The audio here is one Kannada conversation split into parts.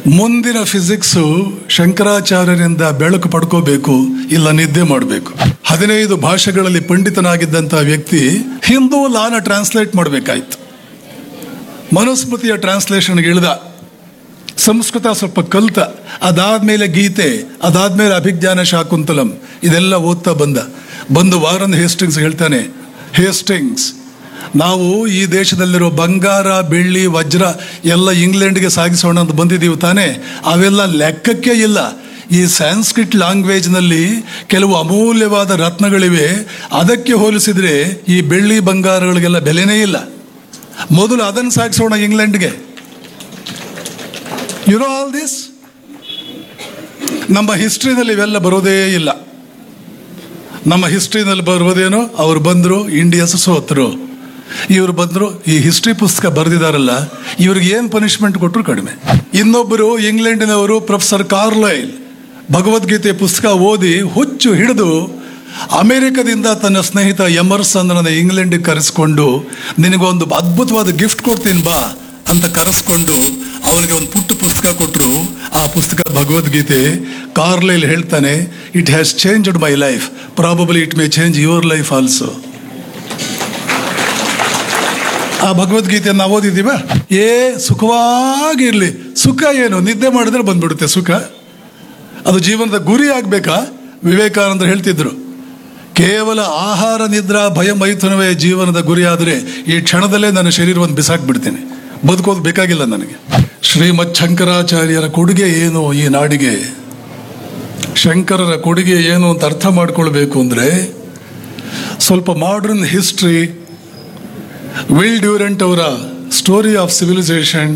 ಮುಂದಿನ ಫಿಸಿಕ್ಸು ಶಂಕರಾಚಾರ್ಯರಿಂದ ಬೆಳಕು ಪಡ್ಕೋಬೇಕು ಇಲ್ಲ ನಿದ್ದೆ ಮಾಡಬೇಕು ಹದಿನೈದು ಭಾಷೆಗಳಲ್ಲಿ ಪಂಡಿತನಾಗಿದ್ದಂಥ ವ್ಯಕ್ತಿ ಹಿಂದೂ ಲಾನ ಟ್ರಾನ್ಸ್ಲೇಟ್ ಮಾಡಬೇಕಾಯ್ತು ಮನುಸ್ಮೃತಿಯ ಟ್ರಾನ್ಸ್ಲೇಷನ್ಗೆ ಇಳಿದ ಸಂಸ್ಕೃತ ಸ್ವಲ್ಪ ಕಲ್ತ ಅದಾದ್ಮೇಲೆ ಗೀತೆ ಅದಾದ್ಮೇಲೆ ಅಭಿಜ್ಞಾನ ಶಾಕುಂತಲಂ ಇದೆಲ್ಲ ಓದ್ತಾ ಬಂದ ಬಂದು ವಾರನ್ ಹೇಸ್ಟಿಂಗ್ಸ್ ಹೇಳ್ತಾನೆ ಹೇಸ್ಟಿಂಗ್ಸ್ ನಾವು ಈ ದೇಶದಲ್ಲಿರೋ ಬಂಗಾರ ಬೆಳ್ಳಿ ವಜ್ರ ಎಲ್ಲ ಇಂಗ್ಲೆಂಡ್ಗೆ ಸಾಗಿಸೋಣ ಅಂತ ಬಂದಿದ್ದೀವಿ ತಾನೇ ಅವೆಲ್ಲ ಲೆಕ್ಕಕ್ಕೆ ಇಲ್ಲ ಈ ಸ್ಯಾನ್ಸ್ಕ್ರಿಟ್ ಲ್ಯಾಂಗ್ವೇಜ್ನಲ್ಲಿ ಕೆಲವು ಅಮೂಲ್ಯವಾದ ರತ್ನಗಳಿವೆ ಅದಕ್ಕೆ ಹೋಲಿಸಿದ್ರೆ ಈ ಬೆಳ್ಳಿ ಬಂಗಾರಗಳಿಗೆಲ್ಲ ಬೆಲೆನೇ ಇಲ್ಲ ಮೊದಲು ಅದನ್ನು ಸಾಗಿಸೋಣ ಇಂಗ್ಲೆಂಡ್ಗೆ ಯು ನೋ ಆಲ್ ದಿಸ್ ನಮ್ಮ ಹಿಸ್ಟ್ರಿನಲ್ಲಿ ಇವೆಲ್ಲ ಬರೋದೇ ಇಲ್ಲ ನಮ್ಮ ಹಿಸ್ಟ್ರಿನಲ್ಲಿ ಬರುವುದೇನೋ ಅವ್ರು ಬಂದರು ಇಂಡಿಯನ್ಸ್ ಸೋತರು ಇವರು ಬಂದರು ಈ ಹಿಸ್ಟ್ರಿ ಪುಸ್ತಕ ಬರೆದಿದ್ದಾರಲ್ಲ ಇವ್ರಿಗೆ ಏನು ಪನಿಷ್ಮೆಂಟ್ ಕೊಟ್ಟರು ಕಡಿಮೆ ಇನ್ನೊಬ್ಬರು ಇಂಗ್ಲೆಂಡಿನವರು ಪ್ರೊಫೆಸರ್ ಕಾರ್ಲೈಲ್ ಭಗವದ್ಗೀತೆ ಪುಸ್ತಕ ಓದಿ ಹುಚ್ಚು ಹಿಡಿದು ಅಮೆರಿಕದಿಂದ ತನ್ನ ಸ್ನೇಹಿತ ಎಮರ್ಸನ್ ಇಂಗ್ಲೆಂಡಿಗೆ ಕರೆಸ್ಕೊಂಡು ನಿನಗೊಂದು ಅದ್ಭುತವಾದ ಗಿಫ್ಟ್ ಕೊಡ್ತೀನಿ ಬಾ ಅಂತ ಕರೆಸ್ಕೊಂಡು ಅವನಿಗೆ ಒಂದು ಪುಟ್ಟ ಪುಸ್ತಕ ಕೊಟ್ಟರು ಆ ಪುಸ್ತಕ ಭಗವದ್ಗೀತೆ ಕಾರ್ಲೈಲ್ ಹೇಳ್ತಾನೆ it has changed my life probably it may change your life also ಆ ಭಗವದ್ಗೀತೆಯನ್ನು ನಾವು ಓದಿದ್ದೀವ ಏ ಸುಖವಾಗಿರ್ಲಿ ಸುಖ ಏನು ನಿದ್ದೆ ಮಾಡಿದ್ರೆ ಬಂದ್ಬಿಡುತ್ತೆ ಸುಖ ಅದು ಜೀವನದ ಗುರಿ ಆಗ್ಬೇಕಾ ವಿವೇಕಾನಂದರು ಹೇಳ್ತಿದ್ರು ಕೇವಲ ಆಹಾರ ನಿದ್ರಾ ಭಯ ಮೈಥುನವೇ ಜೀವನದ ಗುರಿ ಆದರೆ ಈ ಕ್ಷಣದಲ್ಲೇ ನನ್ನ ಶರೀರವನ್ನು ಬಿಸಾಕ್ಬಿಡ್ತೀನಿ ಬದುಕೋದು ಬೇಕಾಗಿಲ್ಲ ನನಗೆ ಶ್ರೀಮತ್ ಶಂಕರಾಚಾರ್ಯರ ಕೊಡುಗೆ ಏನು ಈ ನಾಡಿಗೆ ಶಂಕರರ ಕೊಡುಗೆ ಏನು ಅಂತ ಅರ್ಥ ಮಾಡ್ಕೊಳ್ಬೇಕು ಅಂದರೆ ಸ್ವಲ್ಪ ಮಾಡರ್ನ್ ಹಿಸ್ಟ್ರಿ ವಿಲ್ ಡ್ಯೂರೆಂಟ್ ಅವರ ಸ್ಟೋರಿ ಆಫ್ ಸಿವಿಲೈಸೇಷನ್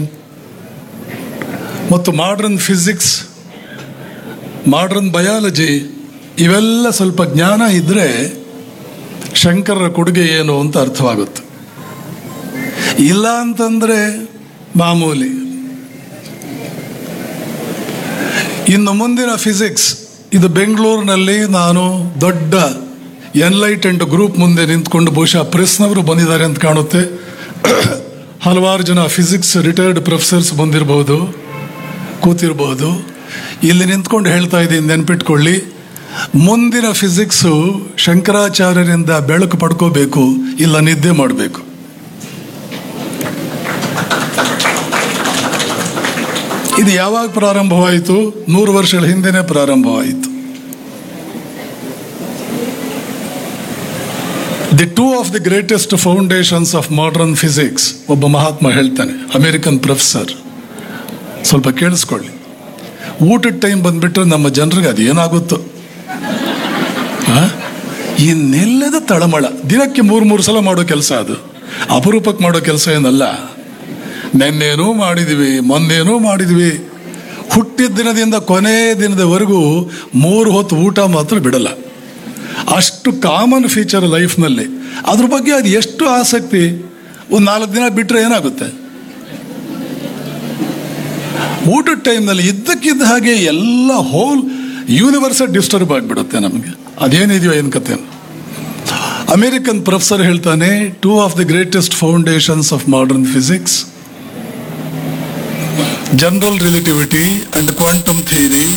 ಮತ್ತು ಮಾಡರ್ನ್ ಫಿಸಿಕ್ಸ್ ಮಾಡರ್ನ್ ಬಯಾಲಜಿ ಇವೆಲ್ಲ ಸ್ವಲ್ಪ ಜ್ಞಾನ ಇದ್ದರೆ ಶಂಕರರ ಕೊಡುಗೆ ಏನು ಅಂತ ಅರ್ಥವಾಗುತ್ತೆ ಇಲ್ಲ ಅಂತಂದರೆ ಮಾಮೂಲಿ ಇನ್ನು ಮುಂದಿನ ಫಿಸಿಕ್ಸ್ ಇದು ಬೆಂಗಳೂರಿನಲ್ಲಿ ನಾನು ದೊಡ್ಡ ಎನ್ಲೈಟೆಂಟ್ ಗ್ರೂಪ್ ಮುಂದೆ ನಿಂತ್ಕೊಂಡು ಬಹುಶಃ ಪ್ರೆಸ್ನವರು ಬಂದಿದ್ದಾರೆ ಅಂತ ಕಾಣುತ್ತೆ ಹಲವಾರು ಜನ ಫಿಸಿಕ್ಸ್ ರಿಟೈರ್ಡ್ ಪ್ರೊಫೆಸರ್ಸ್ ಬಂದಿರಬಹುದು ಕೂತಿರಬಹುದು ಇಲ್ಲಿ ನಿಂತ್ಕೊಂಡು ಹೇಳ್ತಾ ಇದ್ದೀನಿ ನೆನ್ಪಿಟ್ಕೊಳ್ಳಿ ಮುಂದಿನ ಫಿಸಿಕ್ಸು ಶಂಕರಾಚಾರ್ಯರಿಂದ ಬೆಳಕು ಪಡ್ಕೋಬೇಕು ಇಲ್ಲ ನಿದ್ದೆ ಮಾಡಬೇಕು ಇದು ಯಾವಾಗ ಪ್ರಾರಂಭವಾಯಿತು ನೂರು ವರ್ಷಗಳ ಹಿಂದೆನೇ ಪ್ರಾರಂಭವಾಯಿತು the two of the greatest foundations of modern physics ಒಬ್ಬ ಮಹಾತ್ಮ ಹೇಳ್ತಾನೆ ಅಮೆರಿಕನ್ ಪ್ರೊಫೆಸರ್ ಸ್ವಲ್ಪ ಕೇಳಿಸ್ಕೊಳ್ಳಿ ಊಟದ ಟೈಮ್ ಬಂದ್ಬಿಟ್ರೆ ನಮ್ಮ ಜನರಿಗೆ ಅದು ಏನಾಗುತ್ತೋ ಆ? ಇನ್ನೆಲ್ಲದ ತಳಮಳ ದಿನಕ್ಕೆ ಮೂರು ಮೂರು ಸಲ ಮಾಡೋ ಕೆಲಸ ಅದು ಅಪರೂಪಕ್ಕೆ ಮಾಡೋ ಕೆಲಸ ಏನಲ್ಲ ನೆನ್ನೇನೂ ಮಾಡಿದ್ವಿ ಮೊನ್ನೇನೂ ಮಾಡಿದ್ವಿ ಹುಟ್ಟಿದ ದಿನದಿಂದ ಕೊನೆ ದಿನದವರೆಗೂ ಮೂರು ಹೊತ್ತು ಊಟ ಮಾತ್ರ ಬಿಡಲ್ಲ ಅಷ್ಟು ಕಾಮನ್ ಫೀಚರ್ ಲೈಫ್ನಲ್ಲಿ ಅದ್ರ ಬಗ್ಗೆ ಅದು ಎಷ್ಟು ಆಸಕ್ತಿ ಒಂದು ನಾಲ್ಕು ದಿನ ಬಿಟ್ಟರೆ ಏನಾಗುತ್ತೆ ಊಟದ ಟೈಮ್ನಲ್ಲಿ ಇದ್ದಕ್ಕಿದ್ದ ಹಾಗೆ ಎಲ್ಲ ಹೋಲ್ ಯೂನಿವರ್ಸ ಡಿಸ್ಟರ್ಬ್ ಆಗಿಬಿಡುತ್ತೆ ನಮಗೆ ಅದೇನಿದೆಯೋ ಏನು ಕತೆ ಅಮೇರಿಕನ್ ಪ್ರೊಫೆಸರ್ ಹೇಳ್ತಾನೆ two of the greatest foundations of modern physics general relativity and quantum theory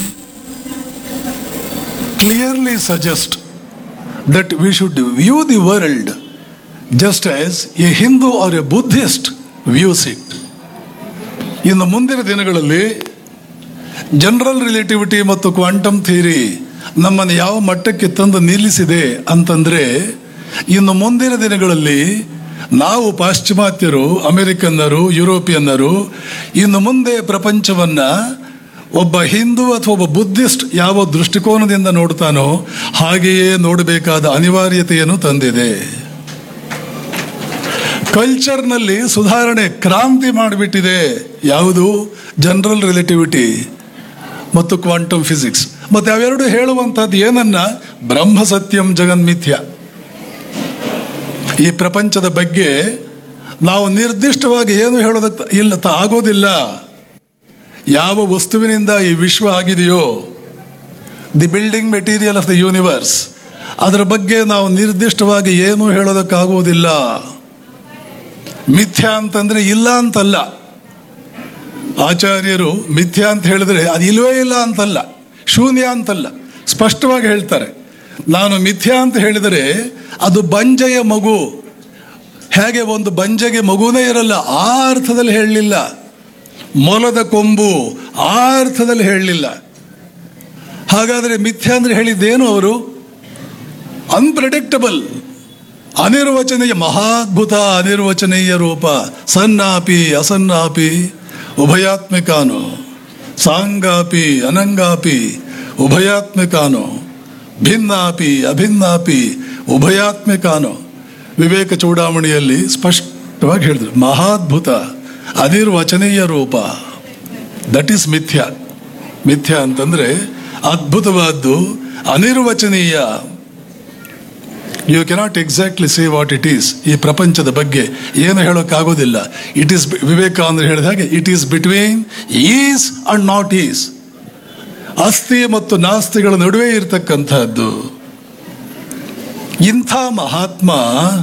clearly suggest that we should view the world just as a Hindu or a Buddhist views it. ಇನ್ನು ಮುಂದಿನ ದಿನಗಳಲ್ಲಿ ಜನರಲ್ ರಿಲೇಟಿವಿಟಿ ಮತ್ತು ಕ್ವಾಂಟಮ್ ಥಿಯರಿ ನಮ್ಮನ್ನು ಯಾವ ಮಟ್ಟಕ್ಕೆ ತಂದು ನಿಲ್ಲಿಸಿದೆ ಅಂತಂದ್ರೆ ಇನ್ನು ಮುಂದಿನ ದಿನಗಳಲ್ಲಿ ನಾವು ಪಾಶ್ಚಿಮಾತ್ಯರು ಅಮೆರಿಕನ್ನರು ಯುರೋಪಿಯನ್ನರು ಇನ್ನು ಮುಂದೆ ಪ್ರಪಂಚವನ್ನ ಒಬ್ಬ ಹಿಂದೂ ಅಥವಾ ಒಬ್ಬ ಬುದ್ಧಿಸ್ಟ್ ಯಾವ ದೃಷ್ಟಿಕೋನದಿಂದ ನೋಡ್ತಾನೋ ಹಾಗೆಯೇ ನೋಡಬೇಕಾದ ಅನಿವಾರ್ಯತೆಯನ್ನು ತಂದಿದೆ ಕಲ್ಚರ್ನಲ್ಲಿ ಸುಧಾರಣೆ ಕ್ರಾಂತಿ ಮಾಡಿಬಿಟ್ಟಿದೆ ಯಾವುದು ಜನರಲ್ ರಿಲೇಟಿವಿಟಿ ಮತ್ತು ಕ್ವಾಂಟಮ್ ಫಿಸಿಕ್ಸ್ ಮತ್ತೆ ಅವೆರಡು ಹೇಳುವಂಥದ್ದು ಏನನ್ನ ಬ್ರಹ್ಮ ಸತ್ಯಂ ಜಗನ್ಮಿಥ್ಯ ಈ ಪ್ರಪಂಚದ ಬಗ್ಗೆ ನಾವು ನಿರ್ದಿಷ್ಟವಾಗಿ ಏನು ಹೇಳೋದಕ್ಕೆ ಇಲ್ಲ ತ- ಆಗೋದಿಲ್ಲ ಯಾವ ವಸ್ತುವಿನಿಂದ ಈ ವಿಶ್ವ ಆಗಿದೆಯೋ the building material of the universe ಅದರ ಬಗ್ಗೆ ನಾವು ನಿರ್ದಿಷ್ಟವಾಗಿ ಏನು ಹೇಳೋದಕ್ಕಾಗುವುದಿಲ್ಲ ಮಿಥ್ಯ ಅಂತಂದ್ರೆ ಇಲ್ಲ ಅಂತಲ್ಲ ಆಚಾರ್ಯರು ಮಿಥ್ಯಾ ಅಂತ ಹೇಳಿದ್ರೆ ಅದು ಇಲ್ವೇ ಇಲ್ಲ ಅಂತಲ್ಲ ಶೂನ್ಯ ಅಂತಲ್ಲ ಸ್ಪಷ್ಟವಾಗಿ ಹೇಳ್ತಾರೆ ನಾನು ಮಿಥ್ಯಾ ಅಂತ ಹೇಳಿದರೆ ಅದು ಬಂಜೆಯ ಮಗು ಹೇಗೆ ಒಂದು ಬಂಜೆಗೆ ಮಗುನೇ ಇರಲ್ಲ ಆ ಅರ್ಥದಲ್ಲಿ ಹೇಳಲಿಲ್ಲ ಮೊಲದ ಕೊಂಬು ಆ ಅರ್ಥದಲ್ಲಿ ಹೇಳಲಿಲ್ಲ ಹಾಗಾದರೆ ಮಿಥ್ಯಾ ಅಂದ್ರೆ ಹೇಳಿದ್ದೇನು ಅವರು ಅನ್ಪ್ರೆಡಿಕ್ಟಬಲ್ ಅನಿರ್ವಚನೀಯ ಮಹಾದ್ಭುತ ಅನಿರ್ವಚನೀಯ ರೂಪ ಸನ್ನಾಪಿ ಅಸನ್ನಾಪಿ ಉಭಯಾತ್ಮಿಕಾನು ಸಾಂಗಾಪಿ ಅನಂಗಾಪಿ ಉಭಯಾತ್ಮಿಕಾನು ಭಿನ್ನಾಪಿ ಅಭಿನ್ನಾಪಿ ಉಭಯಾತ್ಮಿಕಾನು ವಿವೇಕ ಚೂಡಾಮಣಿಯಲ್ಲಿ ಸ್ಪಷ್ಟವಾಗಿ ಹೇಳಿದ್ರು ಮಹಾದ್ಭುತ ಅನಿರ್ವಚನೀಯ ರೂಪ ದಟ್ ಈಸ್ ಮಿಥ್ಯ ಮಿಥ್ಯ ಅಂತಂದ್ರೆ ಅದ್ಭುತವಾದ್ದು ಅನಿರ್ವಚನೀಯ you cannot exactly say what it is ಈ ಪ್ರಪಂಚದ ಬಗ್ಗೆ ಏನು ಹೇಳೋಕ್ಕಾಗೋದಿಲ್ಲ ಇಟ್ ಈಸ್ ವಿವೇಕ ಅಂದ್ರೆ ಹೇಳಿದ ಹಾಗೆ it is between is and not is ಅಸ್ಥಿ ಮತ್ತು ನಾಸ್ತಿಗಳ ನಡುವೆ ಇರತಕ್ಕಂತಹದ್ದು ಇಂಥ ಮಹಾತ್ಮ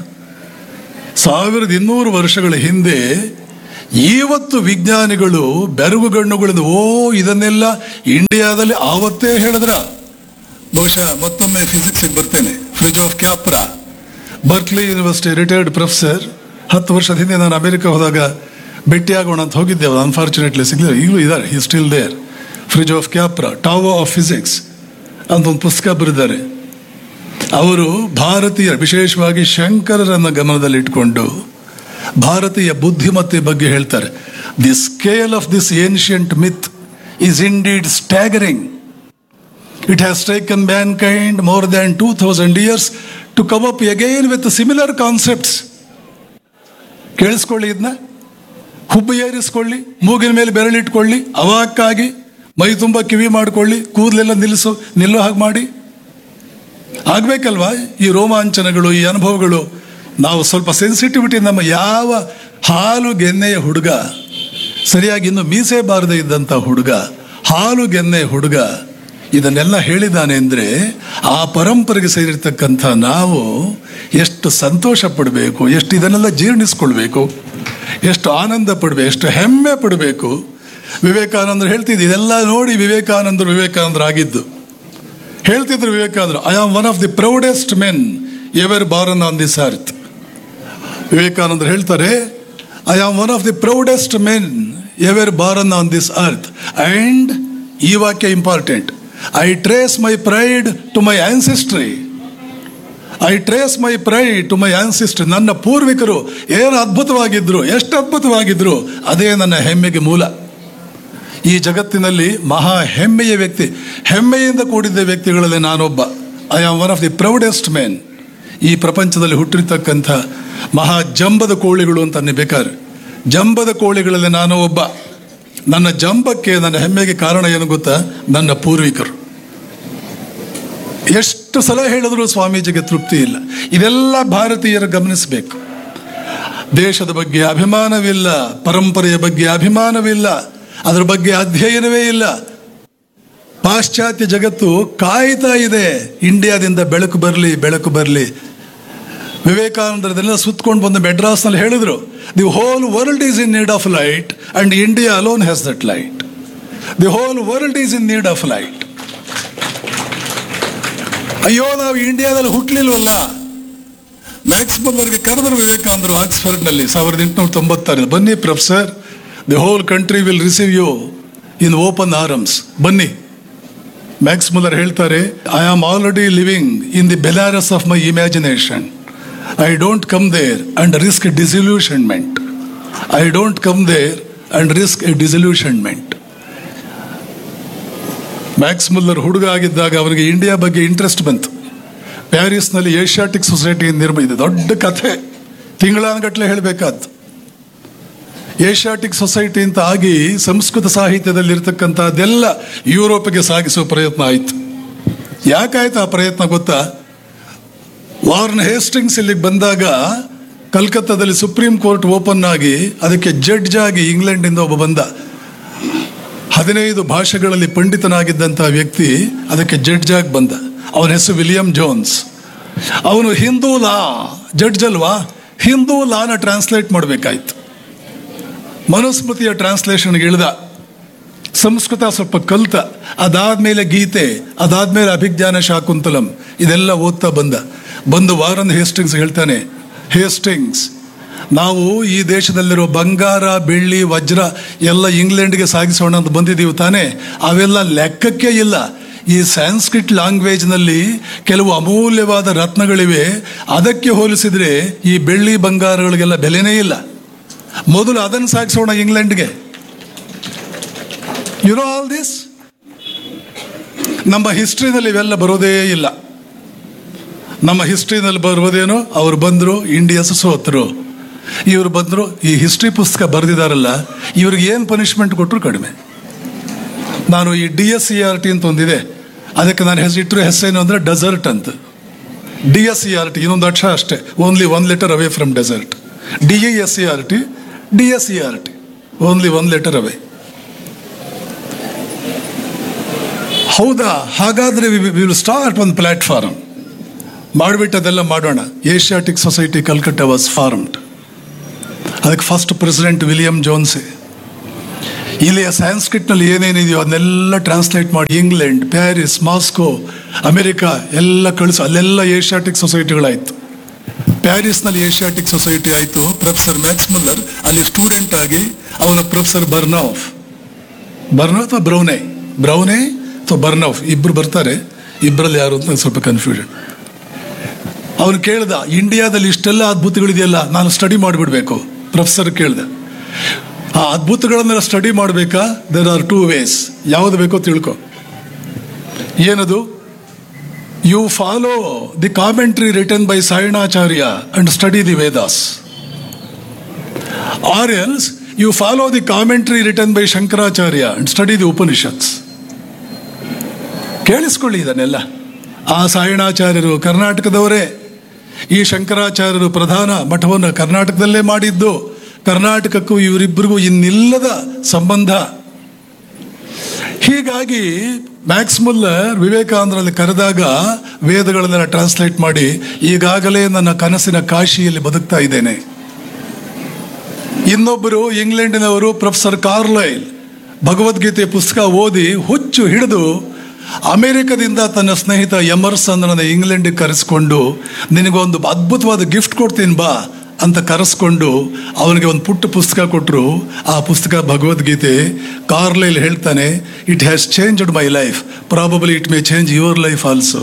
ಸಾವಿರದ ಇನ್ನೂರು ವರ್ಷಗಳ ಹಿಂದೆ ಇವತ್ತು ವಿಜ್ಞಾನಿಗಳು ಬೆರಗುಗಣ್ಣುಗಳಿಂದ ಓ ಇದನ್ನೆಲ್ಲ ಇಂಡಿಯಾದಲ್ಲಿ ಆವತ್ತೇ ಹೇಳಿದ್ರ ಬಹುಶಃ ಮತ್ತೊಮ್ಮೆ ಫಿಸಿಕ್ಸ್ ಬರ್ತೇನೆ Fritjof Capra Berkeley university retired professor ಹತ್ತು ವರ್ಷದ ಹಿಂದೆ ನಾನು ಅಮೆರಿಕ ಹೋದಾಗ ಭೇಟಿಯಾಗೋಣ ಅಂತ ಹೋಗಿದ್ದೆ ಅನ್ಫಾರ್ಚುನೇಟ್ಲಿ ಸಿಗಲಿಲ್ಲ ಈಗಲೂ ಇದ್ದಾರೆ he still there Fritjof Capra Tao of physics ಅಂತ ಒಂದು ಪುಸ್ತಕ ಬರೆದಿದ್ದಾರೆ ಅವರು ಭಾರತೀಯ ವಿಶೇಷವಾಗಿ ಶಂಕರರನ್ನ ಗಮನದಲ್ಲಿಟ್ಕೊಂಡು ಭಾರತೀಯ ಬುದ್ಧಿಮತ್ತೆ ಬಗ್ಗೆ ಹೇಳ್ತಾರೆ the scale of this ancient myth is indeed staggering It has taken mankind more than 2000 years to come up again with similar concepts. ಕೇಳಿಸ್ಕೊಳ್ಳಿ ಇದನ್ನ ಹುಬ್ಬು ಏರಿಸ್ಕೊಳ್ಳಿ ಮೂಗಿನ ಮೇಲೆ ಬೆರಳಿಟ್ಕೊಳ್ಳಿ ಅವಾಕ್ಕಾಗಿ ಮೈ ತುಂಬ ಕಿವಿ ಮಾಡ್ಕೊಳ್ಳಿ ಕೂದಲೆಲ್ಲ ನಿಲ್ಲಿಸು ನಿಲ್ಲೋ ಹಾಗೆ ಮಾಡಿ ಆಗ್ಬೇಕಲ್ವಾ ಈ ರೋಮಾಂಚನಗಳು ಈ ಅನುಭವಗಳು ನಾವು ಸ್ವಲ್ಪ ಸೆನ್ಸಿಟಿವಿಟಿ ನಮ್ಮ ಯಾವ ಹಾಲು ಗೆನ್ನೆಯ ಹುಡುಗ ಸರಿಯಾಗಿ ಇನ್ನು ಮೀಸೆ ಬಾರದೆ ಇದ್ದಂಥ ಹುಡುಗ ಹಾಲು ಗೆನ್ನೆ ಹುಡುಗ ಇದನ್ನೆಲ್ಲ ಹೇಳಿದಾನೆ ಅಂದರೆ ಆ ಪರಂಪರೆಗೆ ಸೇರಿರ್ತಕ್ಕಂಥ ನಾವು ಎಷ್ಟು ಸಂತೋಷ ಪಡಬೇಕು ಎಷ್ಟು ಇದನ್ನೆಲ್ಲ ಜೀರ್ಣಿಸ್ಕೊಳ್ಬೇಕು ಎಷ್ಟು ಆನಂದ ಪಡಬೇಕು ಎಷ್ಟು ಹೆಮ್ಮೆ ಪಡಬೇಕು ವಿವೇಕಾನಂದರು ಹೇಳ್ತಿದ್ದು ಇದೆಲ್ಲ ನೋಡಿ ವಿವೇಕಾನಂದರು ವಿವೇಕಾನಂದರಾಗಿದ್ದು ಹೇಳ್ತಿದ್ರು ವಿವೇಕಾನಂದರು I am one of the proudest men ever born on this earth ವಿವೇಕಾನಂದರು ಹೇಳ್ತಾರೆ I am one of the proudest men ever born on this earth and ಈ ವಾಕ್ಯ important I trace my pride to my ancestry I trace my pride to my ancestry ನನ್ನ ಪೂರ್ವಿಕರು ಏನು ಅದ್ಭುತವಾಗಿದ್ರು ಎಷ್ಟು ಅದ್ಭುತವಾಗಿದ್ರು ಅದೇ ನನ್ನ ಹೆಮ್ಮೆಗೆ ಮೂಲ ಈ ಜಗತ್ತಿನಲ್ಲಿ ಮಹಾ ಹೆಮ್ಮೆಯ ವ್ಯಕ್ತಿ ಹೆಮ್ಮೆಯಿಂದ ಕೂಡಿದ್ದ ವ್ಯಕ್ತಿಗಳಲ್ಲಿ ನಾನೊಬ್ಬ I am one of the proudest men ಈ ಪ್ರಪಂಚದಲ್ಲಿ ಹುಟ್ಟಿರ್ತಕ್ಕಂಥ ಮಹಾ ಜಂಬದ ಕೋಳಿಗಳು ಅಂತ ಬೇಕಾದ್ರೆ ಜಂಬದ ಕೋಳಿಗಳಲ್ಲಿ ನಾನು ಒಬ್ಬ ನನ್ನ ಜಂಬಕ್ಕೆ ನನ್ನ ಹೆಮ್ಮೆಗೆ ಕಾರಣ ಏನು ಗೊತ್ತಾ ನನ್ನ ಪೂರ್ವಿಕರು ಎಷ್ಟು ಸಲ ಹೇಳಿದ್ರು ಸ್ವಾಮೀಜಿಗೆ ತೃಪ್ತಿ ಇಲ್ಲ ಇದೆಲ್ಲ ಭಾರತೀಯರು ಗಮನಿಸಬೇಕು ದೇಶದ ಬಗ್ಗೆ ಅಭಿಮಾನವಿಲ್ಲ ಪರಂಪರೆಯ ಬಗ್ಗೆ ಅಭಿಮಾನವಿಲ್ಲ ಅದರ ಬಗ್ಗೆ ಅಧ್ಯಯನವೇ ಇಲ್ಲ ಪಾಶ್ಚಾತ್ಯ ಜಗತ್ತು ಕಾಯ್ತಾ ಇದೆ ಇಂಡಿಯಾದಿಂದ ಬೆಳಕು ಬರಲಿ ಬೆಳಕು ಬರಲಿ ವಿವೇಕಾನಂದರದೆಲ್ಲ ಸುತ್ಕೊಂಡು ಬಂದು ಮೆಡ್ರಾಸ್ನಲ್ಲಿ ಹೇಳಿದ್ರು the whole world is in need of light and India alone has that light the whole world is in need of light ಅಯ್ಯೋ ನಾವು ಇಂಡಿಯಾದಲ್ಲಿ ಹುಟ್ಟಲಿಲ್ವಲ್ಲ ಮ್ಯಾಕ್ಸ್ಮಲ್ಲರ್ಗೆ ಕರೆದರು ವಿವೇಕಾನಂದರು ಆಕ್ಸ್ಫರ್ಡ್ನಲ್ಲಿ ಸಾವಿರದ ಎಂಟುನೂರ ತೊಂಬತ್ತಾರಲ್ಲಿ ಬನ್ನಿ professor the whole country will receive you in open arms ಬನ್ನಿ ಮ್ಯಾಕ್ಸ್ ಮುಲ್ಲರ್ ಹೇಳ್ತಾರೆ I am already living in the Belarus of my imagination I don't come there and risk a disillusionment I don't come there and risk a disillusionment Max Muller ಹುಡುಗ ಆಗಿದ್ದಾಗ ಅವನಿಗೆ ಇಂಡಿಯಾ ಬಗ್ಗೆ ಇಂಟ್ರೆಸ್ಟ್ ಬಂತು ಪ್ಯಾರಿಸ್ನಲ್ಲಿ ಏಷ್ಯಾಟಿಕ್ ಸೊಸೈಟಿ ನಿರ್ಮ ಇದೆ ದೊಡ್ಡ ಕಥೆ ತಿಂಗಳಾನಗಟ್ಟಲೆ ಹೇಳಬೇಕಾದ್ದು ಏಷ್ಯಾಟಿಕ್ ಸೊಸೈಟಿ ಅಂತ ಆಗಿ ಸಂಸ್ಕೃತ ಸಾಹಿತ್ಯದಲ್ಲಿ ಇರ್ತಕ್ಕಂಥದ್ದೆಲ್ಲ ಯುರೋಪ್ಗೆ ಸಾಗಿಸುವ ಪ್ರಯತ್ನ ಆಯಿತು ಯಾಕಾಯ್ತು ಆ ಪ್ರಯತ್ನ ಗೊತ್ತಾ ವಾರ್ನ್ ಹೇಸ್ಟಿಂಗ್ಸ್ ಇಲ್ಲಿಗೆ ಬಂದಾಗ ಕಲ್ಕತ್ತಾದಲ್ಲಿ ಸುಪ್ರೀಂ ಕೋರ್ಟ್ ಓಪನ್ ಆಗಿ ಅದಕ್ಕೆ ಜಡ್ಜ್ ಆಗಿ ಇಂಗ್ಲೆಂಡಿಂದ ಒಬ್ಬ ಬಂದ ಹದಿನೈದು ಭಾಷೆಗಳಲ್ಲಿ ಪಂಡಿತನಾಗಿದ್ದಂಥ ವ್ಯಕ್ತಿ ಅದಕ್ಕೆ ಜಡ್ಜ್ ಆಗಿ ಬಂದ ಅವನ ಹೆಸರು ವಿಲಿಯಂ ಜೋನ್ಸ್ ಅವನು ಹಿಂದೂ ಲಾ ಜಡ್ಜ್ ಅಲ್ವಾ ಹಿಂದೂ ಲಾನ ಟ್ರಾನ್ಸ್ಲೇಟ್ ಮಾಡಬೇಕಾಯ್ತು ಮನುಸ್ಮೃತಿಯ ಟ್ರಾನ್ಸ್ಲೇಷನ್ಗೆ ಇಳಿದ ಸಂಸ್ಕೃತ ಸ್ವಲ್ಪ ಕಲ್ತ ಅದಾದ್ಮೇಲೆ ಗೀತೆ ಅದಾದ್ಮೇಲೆ ಅಭಿಜ್ಞಾನ ಶಾಕುಂತಲಂ ಇದೆಲ್ಲ ಓದ್ತಾ ಬಂದ ಬಂದು ವಾರನ್ ಹೇಸ್ಟಿಂಗ್ಸ್ ಹೇಳ್ತಾನೆ ಹೇಸ್ಟಿಂಗ್ಸ್ ನಾವು ಈ ದೇಶದಲ್ಲಿರೋ ಬಂಗಾರ ಬೆಳ್ಳಿ ವಜ್ರ ಎಲ್ಲ ಇಂಗ್ಲೆಂಡ್ಗೆ ಸಾಗಿಸೋಣ ಅಂತ ಬಂದಿದ್ದೀವಿ ತಾನೇ ಅವೆಲ್ಲ ಲೆಕ್ಕಕ್ಕೆ ಇಲ್ಲ ಈ ಸ್ಯಾನ್ಸ್ಕ್ರಿಟ್ ಲ್ಯಾಂಗ್ವೇಜ್ನಲ್ಲಿ ಕೆಲವು ಅಮೂಲ್ಯವಾದ ರತ್ನಗಳಿವೆ ಅದಕ್ಕೆ ಹೋಲಿಸಿದ್ರೆ ಈ ಬೆಳ್ಳಿ ಬಂಗಾರಗಳಿಗೆಲ್ಲ ಬೆಲೆನೇ ಇಲ್ಲ ಮೊದಲು ಅದನ್ನು ಸಾಗಿಸೋಣ ಇಂಗ್ಲೆಂಡ್ಗೆ ಯು ನೋ ಆಲ್ ದಿಸ್ ನಮ್ಮ ಹಿಸ್ಟ್ರಿನಲ್ಲಿ ಇವೆಲ್ಲ ಬರೋದೇ ಇಲ್ಲ ನಮ್ಮ ಹಿಸ್ಟ್ರಿನಲ್ಲಿ ಬರುವುದೇನೋ ಅವ್ರು ಬಂದರು ಇಂಡಿಯಸ್ ಸೋತರು ಇವರು ಬಂದರು ಈ ಹಿಸ್ಟ್ರಿ ಪುಸ್ತಕ ಬರೆದಿದ್ದಾರಲ್ಲ ಇವ್ರಿಗೆ ಏನು ಪನಿಷ್ಮೆಂಟ್ ಕೊಟ್ಟರು ಕಡಿಮೆ ನಾನು ಈ D S C R T ಅಂತ ಒಂದಿದೆ ಅದಕ್ಕೆ ನಾನು ಹೆಸರಿಟ್ಟರು ಹೆಸರೇನು ಅಂದರೆ ಡೆಸರ್ಟ್ ಅಂತ D S C R T ಇನ್ನೊಂದು ಅಕ್ಷರ ಅಷ್ಟೇ only one letter away from desert D E S C R T D S C R T only one letter away ಹೌದಾ ಹಾಗಾದ್ರೆ ವಿಲ್ ಸ್ಟಾರ್ಟ್ ಒಂದು ಪ್ಲಾಟ್ಫಾರ್ಮ್ ಮಾಡಿಬಿಟ್ಟು ಅದೆಲ್ಲ ಮಾಡೋಣ Asiatic society Calcutta was formed ಅದಕ್ಕೆ ಫಸ್ಟ್ ಪ್ರೆಸಿಡೆಂಟ್ ವಿಲಿಯಂ ಜೋನ್ಸೆ ಇಲ್ಲಿಯ ಸ್ಯಾನ್ಸ್ಕ್ರಿಟ್ನಲ್ಲಿ ಏನೇನಿದೆಯೋ ಅದನ್ನೆಲ್ಲ ಟ್ರಾನ್ಸ್ಲೇಟ್ ಮಾಡಿ ಇಂಗ್ಲೆಂಡ್ ಪ್ಯಾರಿಸ್ ಮಾಸ್ಕೋ ಅಮೆರಿಕ ಎಲ್ಲ ಕಳಿಸು ಅಲ್ಲೆಲ್ಲ ಏಷ್ಯಾಟಿಕ್ ಸೊಸೈಟಿಗಳಾಯಿತು ಪ್ಯಾರಿಸ್ನಲ್ಲಿ ಏಷ್ಯಾಟಿಕ್ ಸೊಸೈಟಿ ಆಯಿತು ಪ್ರೊಫೆಸರ್ ಮ್ಯಾಕ್ಸ್ ಮುಲ್ಲರ್ ಅಲ್ಲಿ ಸ್ಟೂಡೆಂಟ್ ಆಗಿ ಅವನ ಪ್ರೊಫೆಸರ್ ಬರ್ನೌಫ್ ಬರ್ನೋ ಅಥವಾ ಬ್ರೌನೆ ಬ್ರೌನೆ ಅಥವಾ ಬರ್ನೌಫ್ ಇಬ್ರು ಬರ್ತಾರೆ ಇಬ್ಬರಲ್ಲಿ ಯಾರು ಅಂತ ನಂಗೆ ಸ್ವಲ್ಪ ಕನ್ಫ್ಯೂಷನ್ ಅವನು ಕೇಳ್ದ ಇಂಡಿಯಾದಲ್ಲಿ ಇಷ್ಟೆಲ್ಲ ಅದ್ಭುತಗಳಿದೆಯಲ್ಲ ನಾನು ಸ್ಟಡಿ ಮಾಡಿಬಿಡ್ಬೇಕು ಪ್ರೊಫೆಸರ್ ಕೇಳ್ದೆ ಆ ಅದ್ಭುತಗಳನ್ನೆಲ್ಲ ಸ್ಟಡಿ ಮಾಡಬೇಕಾ ದೇರ್ ಆರ್ ಟೂ ವೇಸ್ ಯಾವುದು ಬೇಕೋ ತಿಳ್ಕೊ ಏನದು you follow the commentary written by Sayanacharya and study the Vedas or else you follow the commentary written by Shankaracharya and study the Upanishads ಕೇಳಿಸ್ಕೊಳ್ಳಿ ಇದನ್ನೆಲ್ಲ ಆ ಸಾಯಣಾಚಾರ್ಯರು ಕರ್ನಾಟಕದವರೇ ಈ ಶಂಕರಾಚಾರ್ಯರು ಪ್ರಧಾನ ಮಠವನ್ನು ಕರ್ನಾಟಕದಲ್ಲೇ ಮಾಡಿದ್ದು ಕರ್ನಾಟಕಕ್ಕೂ ಇವರಿಬ್ಬರಿಗೂ ಇನ್ನಿಲ್ಲದ ಸಂಬಂಧ ಹೀಗಾಗಿ ಮ್ಯಾಕ್ಸ್ ಮುಲ್ಲರ್ ವಿವೇಕಾನಂದರಲ್ಲಿ ಕರೆದಾಗ ವೇದಗಳನ್ನೆಲ್ಲ ಟ್ರಾನ್ಸ್ಲೇಟ್ ಮಾಡಿ ಈಗಾಗಲೇ ನನ್ನ ಕನಸಿನ ಕಾಶಿಯಲ್ಲಿ ಬದುಕ್ತಾ ಇದ್ದೇನೆ ಇನ್ನೊಬ್ಬರು ಇಂಗ್ಲೆಂಡಿನವರು ಪ್ರೊಫೆಸರ್ ಕಾರ್ಲೈಲ್ ಭಗವದ್ಗೀತೆ ಪುಸ್ತಕ ಓದಿ ಹುಚ್ಚು ಹಿಡಿದು ಅಮೆರಿಕದಿಂದ ತನ್ನ ಸ್ನೇಹಿತ ಎಮರ್ಸನ್ ಇಂಗ್ಲೆಂಡಿಗೆ ಕರೆಸ್ಕೊಂಡು ನಿನಗೊಂದು ಅದ್ಭುತವಾದ ಗಿಫ್ಟ್ ಕೊಡ್ತೀನಿ ಬಾ ಅಂತ ಕರೆಸ್ಕೊಂಡು ಅವನಿಗೆ ಒಂದು ಪುಟ್ಟ ಪುಸ್ತಕ ಕೊಟ್ಟರು ಆ ಪುಸ್ತಕ ಭಗವದ್ಗೀತೆ ಕಾರ್ಲೈಲ್ ಹೇಳ್ತಾನೆ it has changed my life probably it may change your life also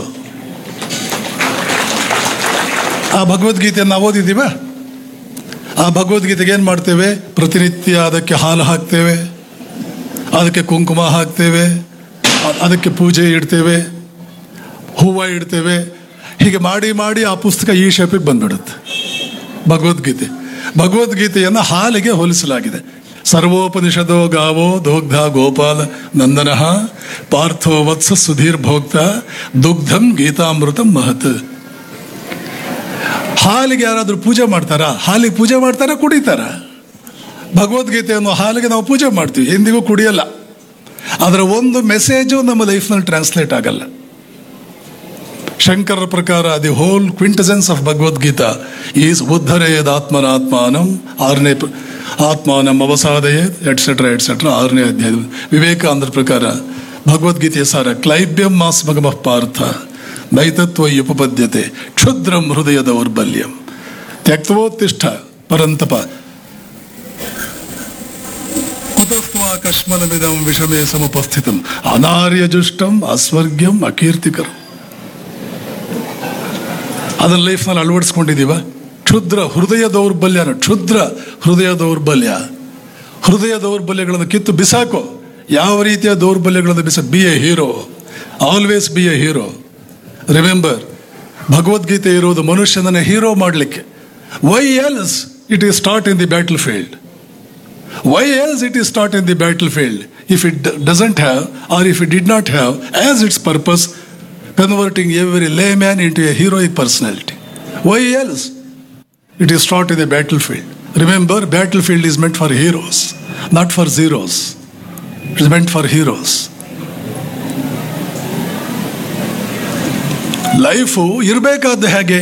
ಆ ಭಗವದ್ಗೀತೆಯನ್ನು ನಾವು ಓದಿದ್ದೀವ ಆ ಭಗವದ್ಗೀತೆಗೆ ಏನು ಮಾಡ್ತೇವೆ ಪ್ರತಿನಿತ್ಯ ಅದಕ್ಕೆ ಹಾಲು ಹಾಕ್ತೇವೆ ಅದಕ್ಕೆ ಕುಂಕುಮ ಹಾಕ್ತೇವೆ ಅ- ಅದಕ್ಕೆ ಪೂಜೆ ಇಡ್ತೇವೆ ಹೂವು ಇಡ್ತೇವೆ ಹೀಗೆ ಮಾಡಿ ಮಾಡಿ ಆ ಪುಸ್ತಕ ಈ ಶೇಪಿಗೆ ಬಂದ್ಬಿಡುತ್ತೆ ಭಗವದ್ಗೀತೆ ಭಗವದ್ಗೀತೆಯನ್ನು ಹಾಲಿಗೆ ಹೋಲಿಸಲಾಗಿದೆ ಸರ್ವೋಪನಿಷದೋ ಗಾವೋ ದೋಗ್ಧ ಗೋಪಾಲ ನಂದನ ಪಾರ್ಥೋ ವತ್ಸ ಸುಧೀರ್ ಭೋಕ್ತ ದುಗ್ಧಂ ಗೀತಾಮೃತಂ ಮಹತ್ ಹಾಲಿಗೆ ಯಾರಾದರೂ ಪೂಜೆ ಮಾಡ್ತಾರಾ ಹಾಲಿಗೆ ಪೂಜೆ ಮಾಡ್ತಾರಾ ಕುಡಿತಾರ ಭಗವದ್ಗೀತೆಯನ್ನು ಹಾಲಿಗೆ ನಾವು ಪೂಜೆ ಮಾಡ್ತೀವಿ ಎಂದಿಗೂ ಕುಡಿಯಲ್ಲ ಅದರ ಒಂದು ಮೆಸೇಜು ನಮ್ಮ ಲೈಫ್ನಲ್ಲಿ ಟ್ರಾನ್ಸ್ಲೇಟ್ ಆಗಲ್ಲ ಶಂಕರರ ಪ್ರಕಾರ the whole quintessence of Bhagavad Gita is ಉದ್ಧರೇಯದ್ ಆತ್ಮನಾತ್ಮಾನಂ ಆರನೇ ಪ್ರ- ಆತ್ಮಾನಂ ಅವಸಾದಯೇತ್ ಎಟ್ಸೆಟ್ರಾ ಎಟ್ಸೆಟ್ರಾ ಆರನೇ ಅಧ್ಯಾಯ ವಿವೇಕಾನಂದರ ಪ್ರಕಾರ ಭಗವದ್ಗೀತೆಯ ಸಾರ ಕ್ಲೈಬ್ಯಂ ಮಾಸ್ಮಗಮ ಪಾರ್ಥ ನೈತತ್ವ ಉಪಪದ್ಯತೆ ಕ್ಷುದ್ರಂ ಹೃದಯ ದೌರ್ಬಲ್ಯಂ ತ್ಯಕ್ತವೋತ್ತಿಷ್ಠ ಪರಂತಪ ಕುತಸ್ತ್ವಾ ಕಶ್ಮಲಮಿದಂ ವಿಷಮೇ ಸಮುಪಸ್ಥಿತಂ ಅನಾರ್ಯಜುಷ್ಟಂ ಅಸ್ವರ್ಗ್ಯಂ ಅಕೀರ್ತಿಕರಂ ಅದನ್ನ ಲೈಫ್ನಲ್ಲಿ ಅಳವಡಿಸ್ಕೊಂಡಿದ್ದೀವ ಕ್ಷುದ್ರ ಹೃದಯ ದೌರ್ಬಲ್ಯ ಕ್ಷುದ್ರ ಹೃದಯ ದೌರ್ಬಲ್ಯ ಹೃದಯ ದೌರ್ಬಲ್ಯಗಳನ್ನು ಕಿತ್ತು ಬಿಸಾಕೋ ಯಾವ ರೀತಿಯ ದೌರ್ಬಲ್ಯಗಳನ್ನು ಬಿಸ be a hero always be a hero remember Bhagavad Gita ಇರೋದು ಮನುಷ್ಯನನ್ನ ಹೀರೋ ಮಾಡಲಿಕ್ಕೆ why else it is start in the battlefield why else it is taught in the battlefield if it d- doesn't have or if it did not have as its purpose converting every layman into a heroic personality why else it is taught in the battlefield remember battlefield is meant for heroes not for zeros it is meant for heroes life ಇರಬೇಕಾದ ಹೇಗೆ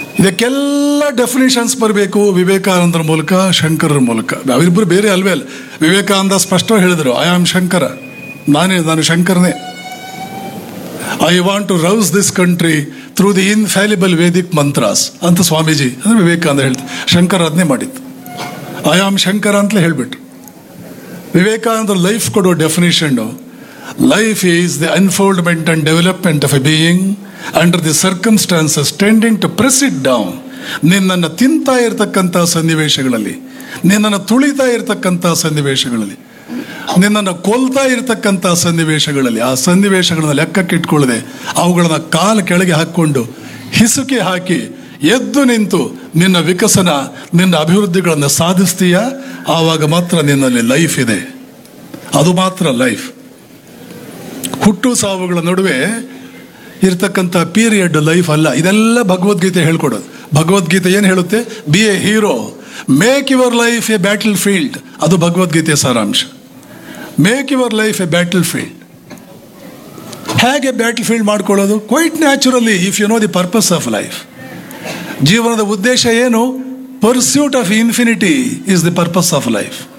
ಇದಕ್ಕೆಲ್ಲ ಡೆಫಿನೇಷನ್ಸ್ ಬರಬೇಕು ವಿವೇಕಾನಂದರ ಮೂಲಕ ಶಂಕರರ ಮೂಲಕ ಅವರಿಬ್ಬರು ಬೇರೆ ಅಲ್ವೇ ಅಲ್ಲ ವಿವೇಕಾನಂದ ಸ್ಪಷ್ಟ ಹೇಳಿದರು ಐ ಆಮ್ ಶಂಕರ ನಾನೇ ನಾನು ಶಂಕರನೇ I want to rouse this country through the infallible Vedic mantras ಅಂತ ಸ್ವಾಮೀಜಿ ಅಂದ್ರೆ ವಿವೇಕಾನಂದ ಹೇಳ್ತಾರೆ ಶಂಕರ ಅದನ್ನೇ ಮಾಡಿದ್ದು ಐ ಆಮ್ ಶಂಕರ ಅಂತಲೇ ಹೇಳ್ಬಿಟ್ರು ವಿವೇಕಾನಂದ ಲೈಫ್ ಕೊಡೋ definition life is the unfoldment and development of a being under the circumstances tending to press it down ನಿನ್ನನ್ನು ತಿಂತಾ ಇರತಕ್ಕಂಥ ಸನ್ನಿವೇಶಗಳಲ್ಲಿ ನಿನ್ನನ್ನು ತುಳಿತಾ ಇರತಕ್ಕಂಥ ಸನ್ನಿವೇಶಗಳಲ್ಲಿ ನಿನ್ನನ್ನು ಕೊಲ್ತಾ ಇರತಕ್ಕಂಥ ಸನ್ನಿವೇಶಗಳಲ್ಲಿ ಆ ಸನ್ನಿವೇಶಗಳನ್ನ ಲೆಕ್ಕಕ್ಕೆ ಇಟ್ಕೊಳ್ಳದೆ ಅವುಗಳನ್ನ ಕಾಲ ಕೆಳಗೆ ಹಾಕ್ಕೊಂಡು ಹಿಸುಕಿ ಹಾಕಿ ಎದ್ದು ನಿಂತು ನಿನ್ನ ವಿಕಸನ ನಿನ್ನ ಅಭಿವೃದ್ಧಿಗಳನ್ನು ಸಾಧಿಸ್ತೀಯ ಆವಾಗ ಮಾತ್ರ ನಿನ್ನಲ್ಲಿ ಲೈಫ್ ಇದೆ ಅದು ಮಾತ್ರ ಲೈಫ್ ಹುಟ್ಟು ಸಾವುಗಳ ನಡುವೆ ಇರ್ತಕ್ಕಂಥ ಪೀರಿಯಡ್ ಲೈಫ್ ಅಲ್ಲ ಇದೆಲ್ಲ ಭಗವದ್ಗೀತೆ ಹೇಳ್ಕೊಡೋದು ಭಗವದ್ಗೀತೆ ಏನು ಹೇಳುತ್ತೆ be a hero make your life a battlefield ಅದು ಭಗವದ್ಗೀತೆಯ ಸಾರಾಂಶ make your life a battlefield ಹೇಗೆ ಬ್ಯಾಟಲ್ ಫೀಲ್ಡ್ ಮಾಡ್ಕೊಳ್ಳೋದು quite naturally if you know the purpose of life ಜೀವನದ ಉದ್ದೇಶ ಏನು pursuit of infinity is the purpose of life